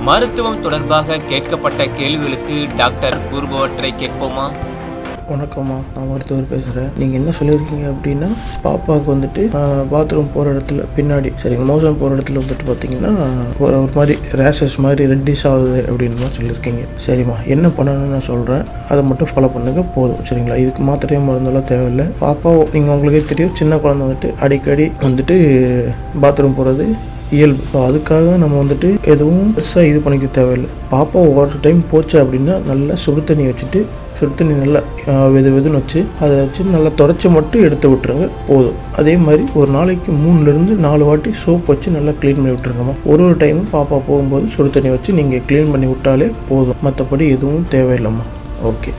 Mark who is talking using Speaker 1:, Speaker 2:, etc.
Speaker 1: மருத்துவம் தொடர்பாக கேட்கப்பட்ட கேள்விகளுக்கு டாக்டர் கூறுபவற்றை கேட்போமா
Speaker 2: வணக்கம்மா நான் மருத்துவர் பேசுகிறேன் நீங்கள் என்ன சொல்லியிருக்கீங்க அப்படின்னா பாப்பாவுக்கு வந்துட்டு பாத்ரூம் போகிற இடத்துல பின்னாடி சரிங்க மோசம் போகிற இடத்துல வந்துட்டு பார்த்தீங்கன்னா ஒரு ஒரு மாதிரி ரேஷஸ் மாதிரி ரெட்டிஸ் ஆகுது அப்படின்னு மாதிரி சொல்லியிருக்கீங்க சரிம்மா என்ன பண்ணணும்னு நான் சொல்கிறேன் அதை மட்டும் ஃபாலோ பண்ணுங்க போதும் சரிங்களா இதுக்கு மாத்திரையும் மருந்தெல்லாம் தேவையில்லை பாப்பா நீங்கள் உங்களுக்கே தெரியும் சின்ன குழந்தை வந்துட்டு அடிக்கடி வந்துட்டு பாத்ரூம் போகிறது இயல்பு ஸோ அதுக்காக நம்ம வந்துட்டு எதுவும் பெருசாக இது பண்ணிக்க தேவையில்லை பாப்பா ஒரு டைம் போச்சு அப்படின்னா நல்லா சுடு தண்ணி வச்சுட்டு சுடு தண்ணி நல்லா ஆஹ், வெது வெதுன்னு வச்சு அதை வச்சு நல்லா தொடச்சி மட்டும் எடுத்து விட்டுருங்க போதும் அதே மாதிரி ஒரு நாளைக்கு மூணுலேருந்து நாலு வாட்டி சோப் வச்சு நல்லா க்ளீன் பண்ணி விட்டுருங்கம்மா ஒரு ஒரு டைமும் பாப்பா போகும்போது சுடு தண்ணி வச்சு நீங்கள் க்ளீன் பண்ணி விட்டாலே போதும் மற்றபடி எதுவும் தேவையில்லைம்மா ஓகே